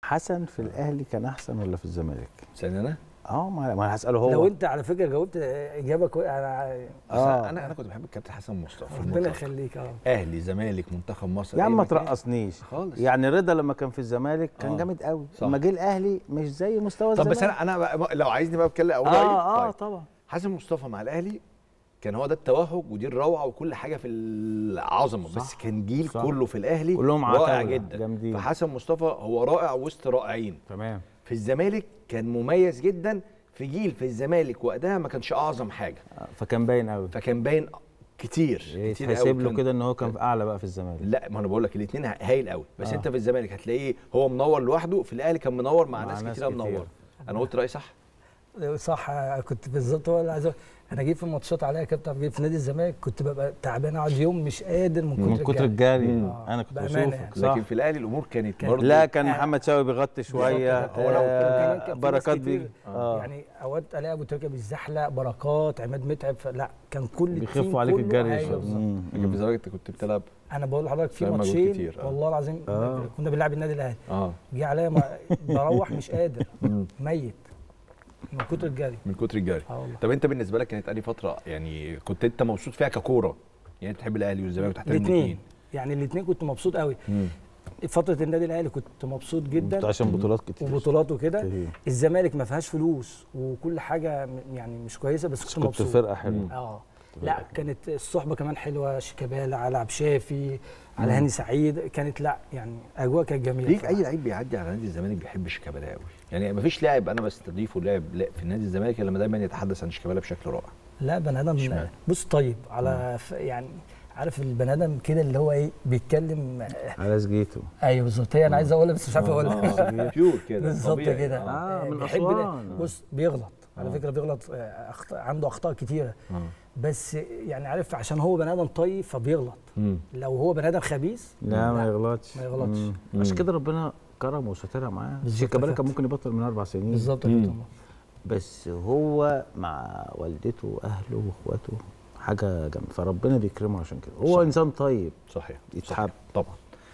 حسن في الاهلي كان احسن ولا في الزمالك ثاني انا اه ما ما انا هساله هو لو انت على فكره جاوبت اجابه كويسه انا آه. انا انا كنت بحب الكابتن حسن مصطفى في ربنا المطلق. يخليك اه اهلي زمالك منتخب مصر يا أي عم ما مكان. ترقصنيش خالص يعني رضا لما كان في الزمالك كان آه. جامد قوي صح. لما جه الاهلي مش زي مستوى طب الزمالك بس انا انا بقى لو عايزني بقى اتكلم اقول اه رايي اه طيب. طبعا حسن مصطفى مع الاهلي كان هو ده التوهج ودي الروعه وكل حاجه في العظمه بس صح. كان جيل صح. كله في الاهلي كلهم رائع عتاولة، جدا جامدين. فحسن مصطفى هو رائع وسط رائعين تمام في الزمالك كان مميز جدا في جيل في الزمالك وقتها ما كانش اعظم حاجه آه، فكان باين قوي فكان باين كتير كتير يتحسب قوي له كان- كده ان هو كان في اعلى بقى في الزمالك لا ما انا بقول لك الاثنين هايل قوي بس آه. انت في الزمالك هتلاقيه هو منور لوحده في الاهلي كان منور مع, مع ناس, ناس كتير كتير. منور انا قلت رايي صح صح كنت بالظبط هو اللي عايز أقول. انا جيت في ماتشات عليا كابتن جيت في نادي الزمالك كنت ببقى تعبان اقعد يوم مش قادر من كتر من كتر الجري. الجري مم. انا كنت بأمانة بشوفك يعني. صح لكن في الاهلي الامور كانت كان- برضه لا كان آه. محمد شوقي بيغطي شويه بالظبط. هو لو- آه، كان في ناس بركات كتير. بيجي اه يعني اوقات الاقي ابو تريكه بيزحلق بركات عماد متعب لا كان كل التيم بيخفوا عليك كله الجري أيوة شوية. بالظبط. مم، لكن في مم. الزمالك انت كنت بتلعب انا بقول لحضرتك في بتعمل مجهود ماتشين كتير، آه. والله العظيم آه. كنا بنلعب النادي الاهلي اه جه عليا ما- بروح مش قادر ميت من كتر الجري من كتر الجري اه والله طب انت بالنسبه لك كانت انهي فتره يعني كنت انت مبسوط فيها ككوره يعني بتحب الاهلي والزمالك وتحترم الاثنين يعني الاثنين كنت مبسوط قوي فتره النادي الاهلي كنت مبسوط جدا عشان بطولات كتير وبطولات وكده كتير. الزمالك ما فيهاش فلوس وكل حاجه م- يعني مش كويسه بس بس كنت كنت مبسوط فرقه حلوه اه لا كانت الصحبه كمان حلوه شيكابالا على عبد شافي على هاني سعيد كانت لا يعني اجواء كانت جميله ليك بصراحة. اي لعيب بيعدي على نادي الزمالك بيحب شيكابالا قوي يعني مفيش لاعب انا بستضيفه لاعب لا في نادي الزمالك الا لما دايما يتحدث عن شيكابالا بشكل رائع لا بني ادم اشمعنى؟ بص طيب على ف... يعني عارف البني ادم كده اللي هو ايه بيتكلم على سجيته ايوه بالظبط هي انا عايز اقولها بس مش عارف اقولها بيور كده بالظبط طبيعي. كده آه، من بيحب أسوان. ده. بص بيغلط على آه. فكره بيغلط آه، أخطاء عنده اخطاء كتيره آه. بس يعني عارف عشان هو بني ادم طيب فبيغلط مم. لو هو بني ادم خبيث لا ما يغلطش ما يغلطش. مم. عشان كده ربنا كرمه وسترها معاه بالظبط شيكابالا كده. كان ممكن يبطل من اربع سنين بالظبط مم. كده بس هو مع والدته واهله واخواته حاجه جامده فربنا بيكرمه عشان كده هو صح. انسان طيب صحيح يتحب طبعا